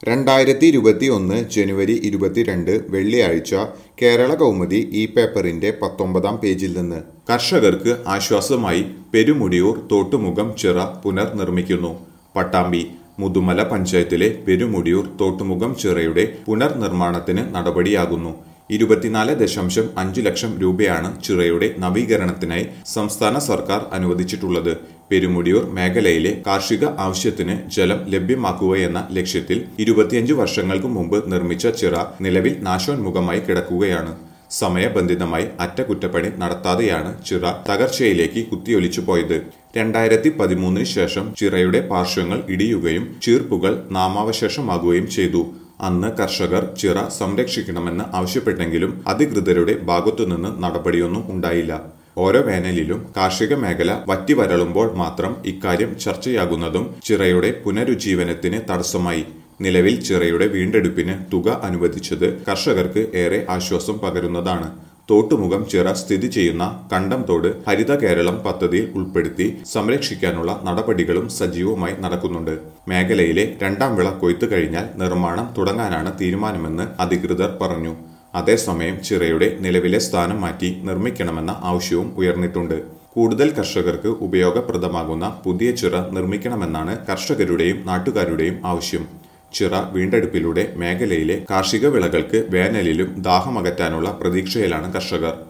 രണ്ടായിരത്തി ഇരുപത്തി ഒന്ന് ജനുവരി ഇരുപത്തിരണ്ട് വെള്ളിയാഴ്ച കേരള കൗമുദി ഈ പേപ്പറിന്റെ പത്തൊമ്പതാം പേജിൽ നിന്ന് കർഷകർക്ക് ആശ്വാസമായി പെരുമുടിയൂർ തോട്ടുമുഖം ചിറ പുനർനിർമ്മിക്കുന്നു പട്ടാമ്പി മുതുമല പഞ്ചായത്തിലെ പെരുമുടിയൂർ തോട്ടുമുഖം ചിറയുടെ പുനർനിർമ്മാണത്തിന് നടപടിയാകുന്നു ഇരുപത്തിനാല് ദശാംശം അഞ്ച് ലക്ഷം രൂപയാണ് ചിറയുടെ നവീകരണത്തിനായി സംസ്ഥാന സർക്കാർ അനുവദിച്ചിട്ടുള്ളത് പെരുമുടിയൂർ മേഖലയിലെ കാർഷിക ആവശ്യത്തിന് ജലം ലഭ്യമാക്കുകയെന്ന ലക്ഷ്യത്തിൽ ഇരുപത്തിയഞ്ച് വർഷങ്ങൾക്ക് മുമ്പ് നിർമ്മിച്ച ചിറ നിലവിൽ നാശോന്മുഖമായി കിടക്കുകയാണ് സമയബന്ധിതമായി അറ്റകുറ്റപ്പണി നടത്താതെയാണ് ചിറ തകർച്ചയിലേക്ക് കുത്തിയൊലിച്ചു പോയത് രണ്ടായിരത്തി പതിമൂന്നിന് ശേഷം ചിറയുടെ പാർശ്വങ്ങൾ ഇടിയുകയും ചീർപ്പുകൾ നാമാവശേഷമാകുകയും ചെയ്തു അന്ന് കർഷകർ ചിറ സംരക്ഷിക്കണമെന്ന് ആവശ്യപ്പെട്ടെങ്കിലും അധികൃതരുടെ ഭാഗത്തുനിന്ന് നടപടിയൊന്നും ഉണ്ടായില്ല ഓരോ വേനലിലും കാർഷിക മേഖല വറ്റി വരളുമ്പോൾ മാത്രം ഇക്കാര്യം ചർച്ചയാകുന്നതും ചിറയുടെ പുനരുജ്ജീവനത്തിന് തടസ്സമായി നിലവിൽ ചിറയുടെ വീണ്ടെടുപ്പിന് തുക അനുവദിച്ചത് കർഷകർക്ക് ഏറെ ആശ്വാസം പകരുന്നതാണ് തോട്ടുമുഖം ചിറ സ്ഥിതി ചെയ്യുന്ന കണ്ടംതോട് ഹരിത കേരളം പദ്ധതിയിൽ ഉൾപ്പെടുത്തി സംരക്ഷിക്കാനുള്ള നടപടികളും സജീവമായി നടക്കുന്നുണ്ട് മേഖലയിലെ രണ്ടാം വിള കൊയ്ത്തു കഴിഞ്ഞാൽ നിർമ്മാണം തുടങ്ങാനാണ് തീരുമാനമെന്ന് അധികൃതർ പറഞ്ഞു അതേസമയം ചിറയുടെ നിലവിലെ സ്ഥാനം മാറ്റി നിർമ്മിക്കണമെന്ന ആവശ്യവും ഉയർന്നിട്ടുണ്ട് കൂടുതൽ കർഷകർക്ക് ഉപയോഗപ്രദമാകുന്ന പുതിയ ചിറ നിർമ്മിക്കണമെന്നാണ് കർഷകരുടെയും നാട്ടുകാരുടെയും ആവശ്യം ചിറ വീണ്ടെടുപ്പിലൂടെ മേഖലയിലെ കാർഷിക വിളകൾക്ക് വേനലിലും ദാഹമകറ്റാനുള്ള പ്രതീക്ഷയിലാണ് കർഷകർ